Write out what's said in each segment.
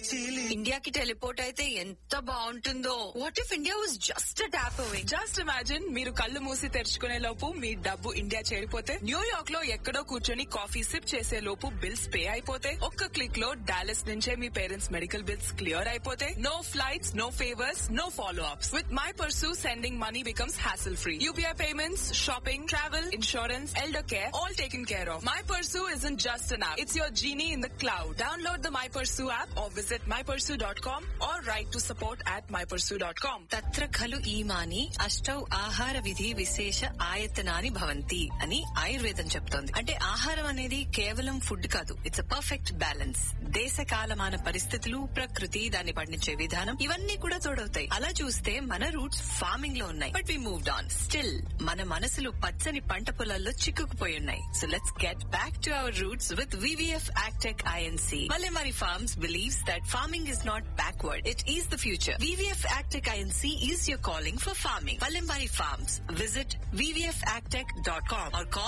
ఇండియాకి టెలిపోర్ట్ అయితే ఎంత బాగుంటుందో what if India was just tap away just imagine మీరు కళ్ళు మూసి తెరుచుకునే లోపు మీ డబ్బు ఇండియా చేరిపోతే న్యూయార్క్ లో ఎక్కడో కూర్చొని కాఫీ సిప్ చేసే లోపు బిల్స్ పే అయిపోతే ఒక్క క్లిక్ లో డాలస్ నుంచే మీ పేరెంట్స్ మెడికల్ బిల్స్ క్లియర్ అయిపోతే no flights no favours no follow ups with my Pursu sending money becomes hassle free UPI payments shopping travel insurance elder care all taken care of my Pursu is in just an app it's your genie in the cloud download the my Pursu app or visit my Pursu dot com or write to support at my Pursu dot com తత్ర ఖలు ఈమాని అష్టౌ ఆహార విధి విశేష ఆయతనాని భవంతి అని ఆయుర్వేదం చెప్తోంది అంటే ఆహారం అనేది కేవలం ఫుడ్ కాదు ఇట్స్ అ పర్ఫెక్ట్ బ్యాలెన్స్ దేశ కాలమాన పరిస్థితులు ప్రకృతి దాన్ని పండించే విధానం ఇవన్నీ కూడా తోడవుతాయి అలా చూస్తే మన రూట్స్ ఫార్మింగ్ లో ఉన్నాయి but we moved on still మన మనసులు పచ్చని పంట పొలాల్లో చిక్కుకుపోయి ఉన్నాయి so let's get back to our roots with VVF actech Inc Mallemari farms believes that farming is not backward it is the future VVF actech Inc is your calling for farming Mallemari farms visit vvfactech.com or call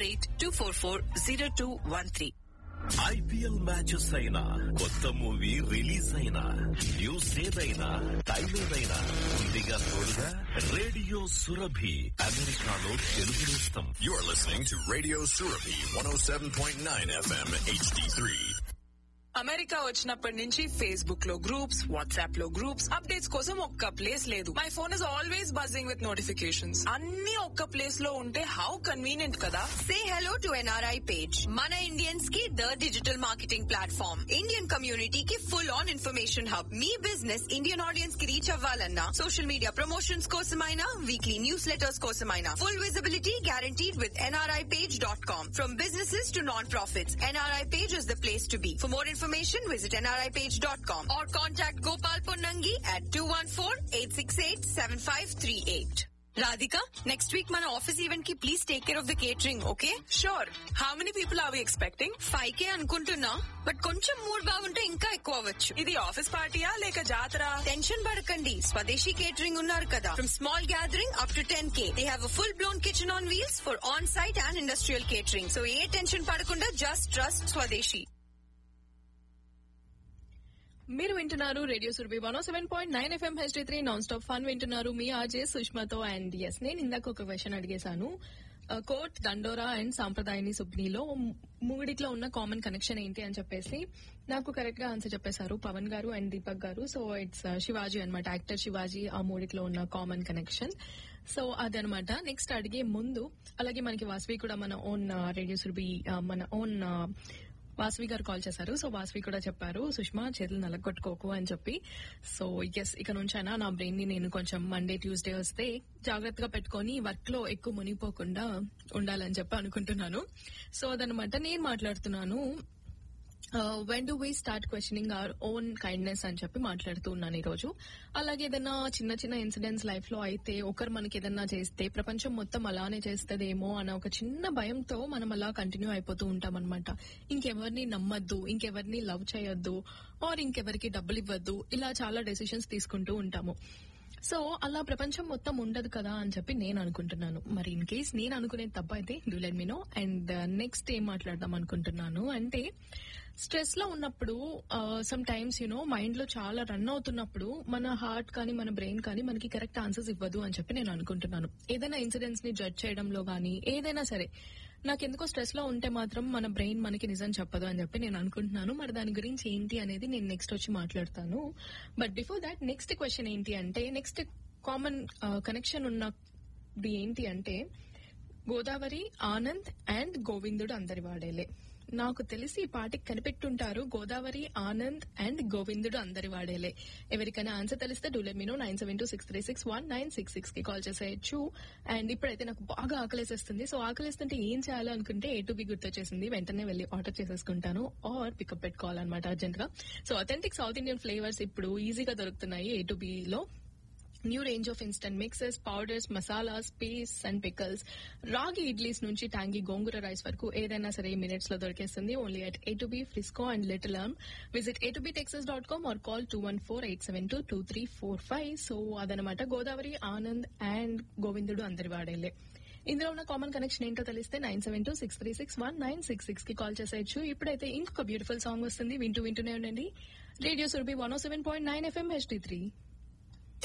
848-244-0213. IPL matches అయినా కొత్త movie release అయినా news ఏదైనా time ఏదైనా ముందుగా తోడుగా radio Surabhi అమెరికాలో తెలుగు నేస్తం You're listening to Radio Surabi 107.9 FM HD3. America వచ్చినప్పటి నుంచి ఫేస్బుక్ లో గ్రూప్స్ వాట్సాప్ లో గ్రూప్స్ అప్డేట్స్ కోసం ఒక్క ప్లేస్ లేదు my phone is always buzzing with notifications అన్ని ఒక్క ప్లేస్ లో ఉంటే హౌ కన్వీనియంట్ కదా Say hello to NRI page. Mana Indians की the digital marketing platform. Indian community की full on information hub. Me business Indian audience की reach అవ్వాలన్నా social media promotions కోసమైనా weekly newsletters కోసమైనా full visibility guaranteed with nripage.com. From businesses to non-profits, NRI page is the place to be. For more information, visit nripage.com or contact Gopal Ponnangi at 214-868-7538. Radhika, next week మన office event కి please take care of the catering okay sure how many people are we expecting five K అనుకుంటున్నా but కొంచెం mood బాగుంటే ఇంకా ఎక్కువ అవ్వచ్చు ఇది office పార్టీయా లేక జాతర టెన్షన్ పడకండి స్వదేశీ కేటరింగ్ ఉన్నారు కదా from small gathering up to ten K they have full blown kitchen on wheels for on site and industrial catering so ఏ టెన్షన్ పడకుండా జస్ట్ ట్రస్ట్ స్వదేశీ మీరు వింటున్నారు radio Surabhi one seven point nine FM HD three non stop fun వింటున్నారు మీ ఆర్జే సుష్మతో and yes నేను ఇందాక ఒక క్వశ్చన్ అడిగేశాను కోట్ దండోరా అండ్ సాంప్రదాయని సుబ్నీలో మూడిట్లో ఉన్న కామన్ కనెక్షన్ ఏంటి అని చెప్పేసి నాకు కరెక్ట్ గా ఆన్సర్ చెప్పేశారు పవన్ గారు అండ్ దీపక్ గారు సో ఇట్స్ శివాజీ అనమాట యాక్టర్ శివాజీ ఆ మూడిట్లో ఉన్న కామన్ కనెక్షన్ సో అదనమాట నెక్స్ట్ అడిగే ముందు అలాగే మనకి వాసవి కూడా మన ఓన్ రేడియో సురభి మన ఓన్ వాసవి గారు కాల్ చేశారు సో వాసవి కూడా చెప్పారు సుష్మా చేతులు నలగొట్టుకోకు అని చెప్పి సో ఎస్ ఇక నుంచైనా నా బ్రెయిన్ ని నేను కొంచెం మండే ట్యూస్డే వస్తే జాగ్రత్తగా పెట్టుకొని వర్క్ లో ఎక్కువ మునిగిపోకుండా ఉండాలని చెప్పి అనుకుంటున్నాను సో అదనమాట నేను మాట్లాడుతున్నాను when do we start questioning our own kindness అని చెప్పి మాట్లాడుతూ ఉన్నాను ఈ రోజు అలాగే ఏదైనా చిన్న చిన్న ఇన్సిడెంట్స్ లైఫ్ లో అయితే ఒకరు మనకి ఏదైనా చేస్తే ప్రపంచం మొత్తం అలానే చేస్తుందేమో అన్న ఒక చిన్న భయంతో మనం అలా కంటిన్యూ అయిపోతూ ఉంటాం అనమాట ఇంకెవరిని నమ్మద్దు ఇంకెవరిని లవ్ చేయొద్దు ఆర్ ఇంకెవరికి డబ్బులు ఇవ్వద్దు ఇలా చాలా డెసిషన్స్ తీసుకుంటూ ఉంటాము సో అలా ప్రపంచం మొత్తం ఉండదు కదా అని చెప్పి నేను అనుకుంటున్నాను మరి ఇన్ కేస్ నేను అనుకునేది తప్ప అయితే do let me know and next ఏం మాట్లాడదాం అనుకుంటున్నాను అంటే స్ట్రెస్ లో ఉన్నప్పుడు సమ్ టైమ్స్ యూనో మైండ్ లో చాలా రన్ అవుతున్నప్పుడు మన హార్ట్ కానీ మన బ్రెయిన్ కానీ మనకి కరెక్ట్ ఆన్సర్స్ ఇవ్వదు అని చెప్పి నేను అనుకుంటున్నాను ఏదైనా ఇన్సిడెంట్స్ ని జడ్జ్ చేయడంలో కానీ ఏదైనా సరే నాకెందుకో స్ట్రెస్ లో ఉంటే మాత్రం మన బ్రెయిన్ మనకి నిజం చెప్పదు అని చెప్పి నేను అనుకుంటున్నాను మరి దాని గురించి ఏంటి అనేది నేను నెక్స్ట్ వచ్చి మాట్లాడతాను but before that next question ఏంటి అంటే నెక్స్ట్ కామన్ కనెక్షన్ ఉన్నది ఏంటి అంటే గోదావరి ఆనంద్ అండ్ గోవిందుడు అందరి వాడేలే నాకు తెలిసి ఈ పాటికి కనిపెట్టుంటారు గోదావరి ఆనంద్ అండ్ గోవిందుడు అందరి వాడేలే ఎవరికైనా ఆన్సర్ తెలిస్తే do let me know nine seven two six three six one nine six six కి కాల్ చేసేయచ్చు అండ్ ఇప్పుడైతే నాకు బాగా ఆకలేసేస్తుంది సో ఆకలిస్తుంటే ఏం చేయాలో అనుకుంటే ఏ టు బి గుర్తొచ్చేసింది వెంటనే వెళ్ళి ఆర్డర్ చేసేసుకుంటాను ఆర్ పికప్ పెట్టుకోవాలన్నమాట అర్జెంట్ గా so authentic south Indian flavours ఇప్పుడు ఈజీగా దొరుకుతున్నాయి ఏ టు బి లో new range of instant mixes powders masalas paste and pickles ragi idlis నుంచి టాంగి గోంగూర రైస్ వరకు ఏదైనా సరే మినిట్స్ లో దొరికేస్తుంది only at A to B Frisco and little Elm visit A to B Texas dot com or call two one four eight seven two two three four five so అదనమాట Godavari Anand and Govindudu Andari వాడేలే ఇందులో ఉన్న common connection ఏంటో తెలిస్తే nine seven two six three six one nine six six కి call చేసేయచ్చు ఇప్పుడైతే ఇంకొక beautiful song వస్తుంది వింటూ వింటూనే ఉండండి radio Surabhi one seven point nine FM HD three